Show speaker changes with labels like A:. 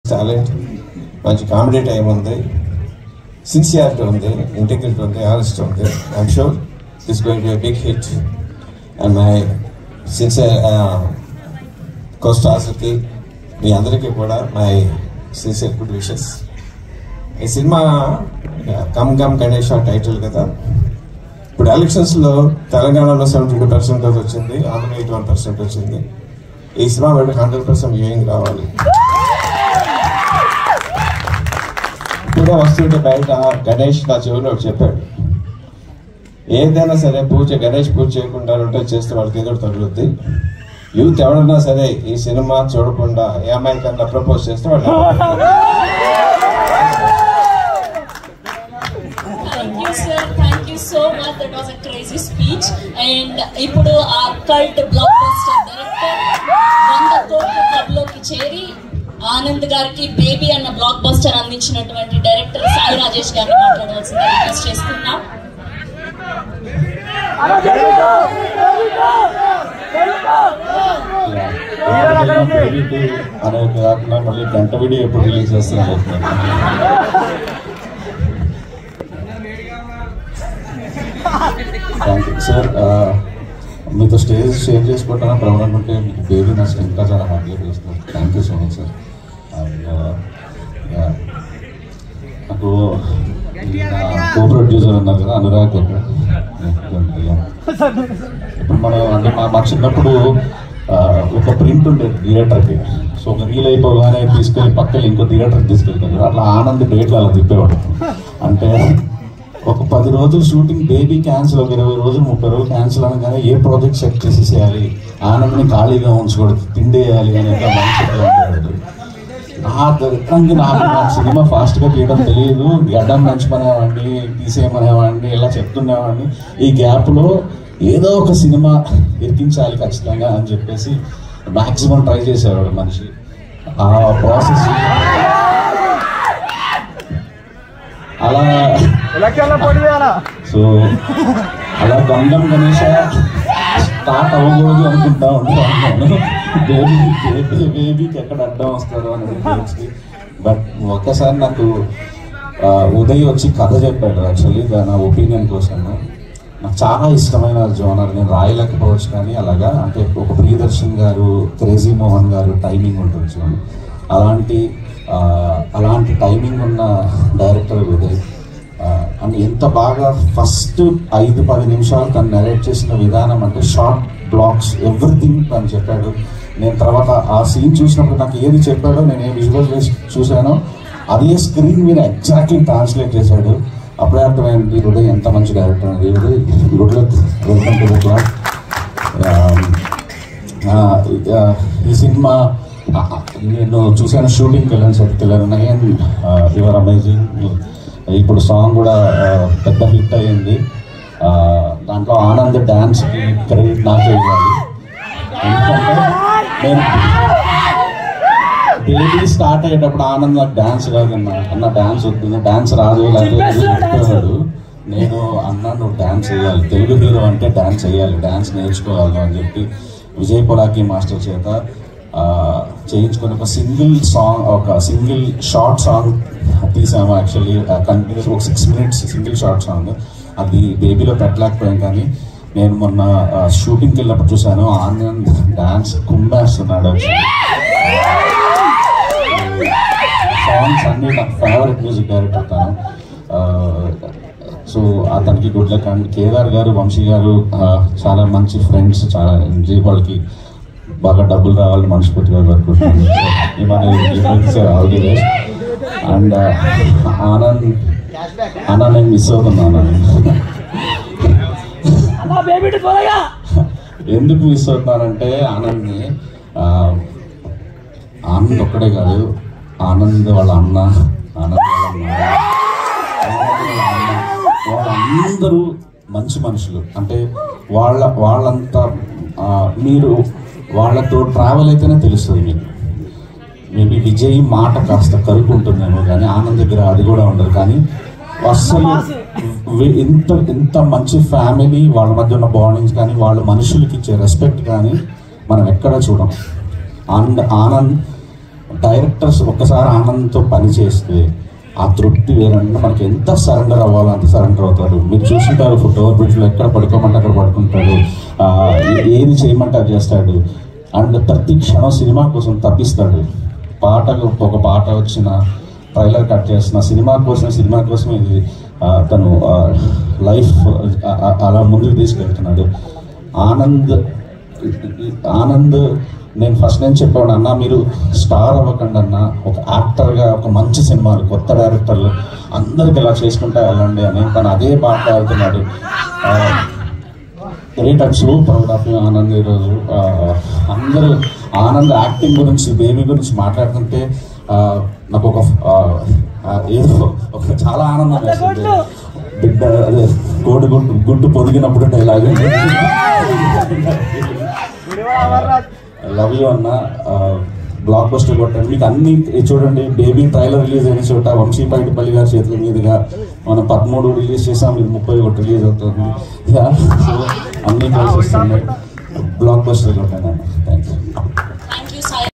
A: Talent మంచి comedy time ఉంది sincerity ఉంది ఇంటిగ్రిటీ ఉంది ఆనెస్ట్ ఉంది I'm sure this going to big hit and my sincere కోస్టార్స్కి మీ అందరికీ కూడా మై సిన్సియర్ గుడ్ విషెస్ ఈ cinema come come Ganesh title కదా ఇప్పుడు ఎలక్షన్స్లో తెలంగాణలో సెవెంటీ టూ పర్సెంటేజ్ వచ్చింది ఆంధ్ర ఎయిటీ వన్ పర్సెంట్ వచ్చింది ఈ సినిమా వాడికి హండ్రెడ్ పర్సెంట్ వ్యూయింగ్ రావాలి ఇప్పుడే వస్తుంటే బయట గణేష్ నా చెవిలో ఒకటి చెప్పాడు ఏదైనా సరే పూజ గణేష్ పూజ చేయకుండా ఉంటే చేస్తే వాళ్ళకి ఏదో ఒకటి తగులుద్ది యూత్ ఎవడన్నా సరే ఈ సినిమా చూడకుండా ఏ అమ్మాయి కన్నా ప్రపోజ్ చేస్తే వాళ్ళు
B: thank you sir thank you so much that was a crazy speech and ఇప్పుడు ఆ కల్ట్ బ్లాక్ బస్టర్ డైరెక్టర్ వంద కోట్ల క్లబ్ లోకి చేరి ఆనంద్ గారికి బేబీ అన్న బ్లాక్ బస్టర్ అందించినటువంటి డైరెక్టర్ సాయి రాజేష్ గారిని మాట్లాడవలసింది రిక్వెస్ట్ చేస్తున్నాం
C: అనేది కాకుండా మళ్ళీ గంట వీడియో ఎప్పుడు రిలీజ్ చేస్తున్నారు థ్యాంక్ యూ సార్ మీతో స్టేజ్ షేర్ చేసుకోవటం ప్రౌడ్ అనుకుంటే మీకు బేబీ నా ఇంకా చాలా హ్యాపీగా చేస్తున్నారు thank you so much sir నాకు కో ప్రొడ్యూసర్ ఉన్నారు కదా అనురాగ్ గారు. Yeah. ఇప్పుడు మనం అంటే మా మా చిన్నప్పుడు ఆ, ఒక ప్రింట్ ఉండేది థియేటర్కి సో ఒక రీల్ అయిపోగానే తీసుకెళ్ళి పక్కన ఇంకో థియేటర్కి తీసుకెళ్తారు అట్లా ఆనంద్ డేట్లు అలా తిప్పేవాడు అంటే ఒక పది రోజులు షూటింగ్ బేబీ క్యాన్సిల్ ఒక ఇరవై రోజులు ముప్పై రోజులు క్యాన్సిల్ అనగానే ఏ ప్రాజెక్ట్ సెట్ చేసేసేయాలి ఆనంద్ని ఖాళీగా ఉంచకూడదు తిండేయాలి అనే ఒక మైండ్ ఉండేవాడు నా దరిద్రంగా నాకు నా సినిమా ఫాస్ట్ గా తీయడం తెలియదు గడ్డం పెంచమనేవాడిని తీసేయమనేవాడిని ఇలా చెప్తుండేవాడిని ఈ గ్యాప్ లో ఏదో ఒక సినిమా ఎక్కించాలి ఖచ్చితంగా అని చెప్పేసి మాక్సిమం ట్రై చేసేవాడు మనిషి ఆ ప్రాసెస్ అలా సో అలా గంగం గణేష స్టార్ట్ అవ్వకూడదు అనుకుంటా ఉంటాను బేబీ బేబీ బేబీకి ఎక్కడ అడ్డం వస్తారో అనేది బట్ ఒక్కసారి నాకు ఆ, ఉదయ్ వచ్చి కథ చెప్పాడు యాక్చువల్లీ నా ఒపీనియన్ కోసం నాకు చాలా ఇష్టమైన జోనర్ నేను రాయలేకపోవచ్చు కానీ అలాగా అంటే ఒక ప్రియదర్శన్ గారు క్రేజీ మోహన్ గారు టైమింగ్ ఉంటుంది చూడండి అలాంటి ఆ, అలాంటి టైమింగ్ ఉన్న డైరెక్టర్ ఉదయ్ ఆ, అండ్ ఎంత బాగా ఫస్ట్ ఐదు పది నిమిషాలు తను నెరేట్ చేసిన విధానం అంటే షార్ట్ బ్లాక్స్ ఎవ్రీథింగ్ తను చెప్పాడు నేను తర్వాత ఆ సీన్ చూసినప్పుడు నాకు ఏది చెప్పాడో నేను ఏ విజువల్ వేసి చూశానో అదే స్క్రీన్ మీద ఎగ్జాక్ట్లీ ట్రాన్స్లేట్ చేశాడు అప్పుడే అర్థమైంది హృదయ్ ఎంత మంచి డైరెక్టర్ అనేది Hriday good luck welcome to the class ఈ సినిమా ఆ, నేను చూశాను షూటింగ్కి వెళ్ళాను సెట్కి వెళ్ళాను నయన్ యువర్ అమేజింగ్ ఇప్పుడు సాంగ్ కూడా ఆ, పెద్ద హిట్ అయ్యింది ఆ, దాంట్లో ఆనంద్ డ్యాన్స్కి క్రెడిట్ నాకే ఇవ్వాలి ఎందుకంటే నేను బేబీ స్టార్ట్ అయ్యేటప్పుడు ఆనంద్ నాకు డ్యాన్స్ రాదన్న అన్న డ్యాన్స్ వద్దు డ్యాన్స్ రాదు లేకపోతే చెప్పేవాడు నేను అన్న నువ్వు డ్యాన్స్ చేయాలి తెలుగు హీరో అంటే డ్యాన్స్ చేయాలి డ్యాన్స్ నేర్చుకోవాలి అని చెప్పి విజయ్ పొలాకి మాస్టర్ చేత ఆ, చేయించుకొని ఒక సింగిల్ సాంగ్ ఒక సింగిల్ షార్ట్ సాంగ్ తీసాము యాక్చువల్లీ కంటిన్యూస్ ఒక six minutes single short song అది బేబీలో పెట్టలేకపోయాం కానీ నేను మొన్న షూటింగ్కి వెళ్ళినప్పుడు చూశాను ఆనంద్ డాన్స్ కుంభేస్తున్నాడు సాంగ్స్ అన్ని నాకు ఫేవరెట్ మ్యూజిక్ డైరెక్టర్ తను సో అతనికి గుడ్ లక్ అండ్ కేదార్ గారు వంశీ గారు ఆ, చాలా మంచి ఫ్రెండ్స్ చాలా ఎంజాయ్ వాళ్ళకి బాగా డబ్బులు రావాలని మనస్ఫూర్తిగా కోరుకుంటున్నాను all the best and Anand అన్న నేను మిస్ అవుతున్నాను ఎందుకు మిస్ అవుతున్నానంటే ఆనంద్ని ఆ, ఆనంద్ ఒక్కడే కాదు ఆనంద్ వాళ్ళ అన్న ఆనంద్ వాళ్ళ అమ్మ, ఆనంద్ వాళ్ళ అన్న వాళ్ళందరూ మంచి మనుషులు అంటే వాళ్ళ వాళ్ళంతా ఆ, మీరు వాళ్ళతో ట్రావెల్ అయితేనే తెలుస్తుంది మీకు మేబీ విజయ్ మాట కాస్త కరుకు ఉంటుందేమో కానీ ఆనంద్ దగ్గర అది కూడా ఉండదు కానీ అస్సలు వి- ఇంత ఇంత మంచి ఫ్యామిలీ వాళ్ళ మధ్య ఉన్న బాండింగ్స్ కానీ వాళ్ళ మనుషులకి ఇచ్చే రెస్పెక్ట్ కానీ మనం ఎక్కడ చూడం అండ్ ఆనంద్ డైరెక్టర్స్ ఒక్కసారి ఆనందంతో పని చేస్తే ఆ తృప్తి వేరంటే మనకి ఎంత సరెండర్ అవ్వాలో అంత సరెండర్ అవుతాడు మీరు చూసుంటారు ఫుట్ ఓవర్ బ్రిడ్జ్లో ఎక్కడ పడుకోమంటే అక్కడ పడుకుంటాడు ఆ, ఏ- ఏది చేయమంటే అది చేస్తాడు అండ్ ప్రతి క్షణం సినిమా కోసం తప్పిస్తాడు పాట ఒక పాట వచ్చిన ట్రైలర్ కట్ చేసిన సినిమా కోసం సినిమా కోసం ఇది ఆ, తను లైఫ్ అలా ముందుకు తీసుకెళ్తున్నాడు ఆనంద్ ఆనంద్ నేను ఫస్ట్ నేను చెప్పాను అన్న మీరు స్టార్ అవ్వకండి అన్న ఒక యాక్టర్గా ఒక మంచి సినిమాలు కొత్త డైరెక్టర్లు అందరికి ఇలా చేసుకుంటా వెళ్ళండి అని తను అదే పాట వెళ్తున్నాడు great and so proud of you Anand ఈరోజు ఆ, అందరూ ఆనంద్ యాక్టింగ్ గురించి బేబీ గురించి మాట్లాడుతుంటే ఆ, నాకు ఒక ఆ, ఆ, ఏదో ఒక చాలా ఆనందం వేస్తుంది బిడ్డ అదే కోడి గుడ్డు గుడ్డు పొదిగినప్పుడు డైలాగ్ లవ్ యూ అన్న బ్లాక్ బస్టర్ కొట్టండి మీకు అన్ని చూడండి బేబీ ట్రైలర్ రిలీజ్ అయిన చోట వంశీ పల్లి గారి చేతుల మీదుగా మనం పదమూడు రిలీజ్ చేసాం ఇది ముప్పై ఒకటి రిలీజ్ అవుతుంది యా, సో అన్ని కలిసి వస్తున్నాయి బ్లాక్ బస్టర్ కొట్టండి అన్న